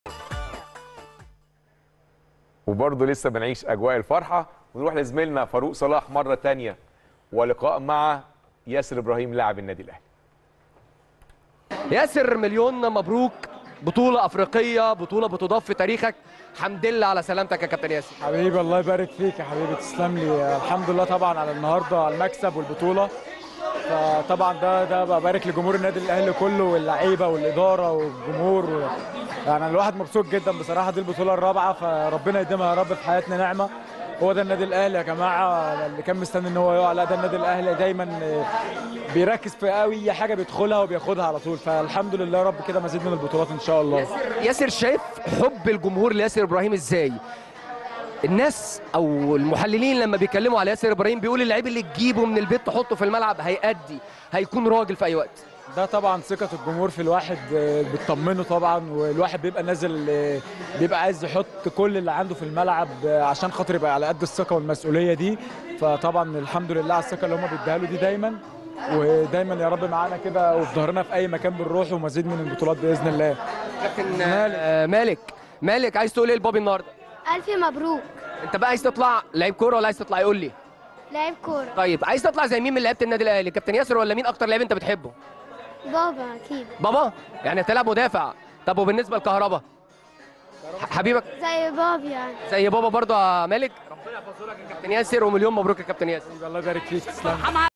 وبرضه لسه بنعيش اجواء الفرحه ونروح لزميلنا فاروق صلاح مره تانية ولقاء مع ياسر ابراهيم لاعب النادي الاهلي ياسر مليون مبروك بطولة أفريقية بطولة بتضاف في تاريخك حمد لله على سلامتك يا كابتن ياسر حبيبي الله يبارك فيك يا حبيبي تسلم لي الحمد لله طبعا على النهارده على المكسب والبطوله فطبعا ده ده ببارك لجمهور النادي الاهلي كله واللعيبه والاداره والجمهور و... يعني الواحد مبسوط جدا بصراحه دي البطوله الرابعه فربنا يديمها يا رب في حياتنا نعمه هو ده النادي الاهلي يا جماعه اللي كان مستني ان هو يقع لا ده النادي الاهلي دايما بيركز في اي حاجه بيدخلها وبياخدها على طول فالحمد لله يا رب كده مزيد من البطولات ان شاء الله ياسر شايف حب الجمهور لياسر إبراهيم إزاي الناس او المحللين لما بيتكلموا على ياسر ابراهيم بيقول اللعيب اللي تجيبه من البيت تحطه في الملعب هيأدي هيكون راجل في اي وقت ده طبعا ثقة الجمهور في الواحد آه، بتطمنه طبعا والواحد بيبقى نازل آه، بيبقى عايز يحط كل اللي عنده في الملعب آه، عشان خاطر يبقى على قد الثقة والمسؤولية دي فطبعا الحمد لله على الثقة اللي هم بيديها له دي دايما ودايما يا رب معانا كده وفي ظهرنا في اي مكان بنروح ومزيد من البطولات باذن الله كابتن آه، مالك مالك عايز تقول ايه لبابي النهارده ألف مبروك انت بقى عايز تطلع لعيب كوره ولا عايز تطلع يقول لي لعيب كورة طيب عايز تطلع زي مين من لعيبه النادي الاهلي كابتن ياسر ولا مين اكتر لعيب انت بتحبه بابا أكيد بابا يعني هتلعب مدافع طب وبالنسبه لكهربا ح- حبيبك زي بابا يعني زي بابا برضه يا مالك ربنا يحفظه لك يا كابتن ياسر ومليون مبروك يا كابتن ياسر الله يبارك فيك تسلم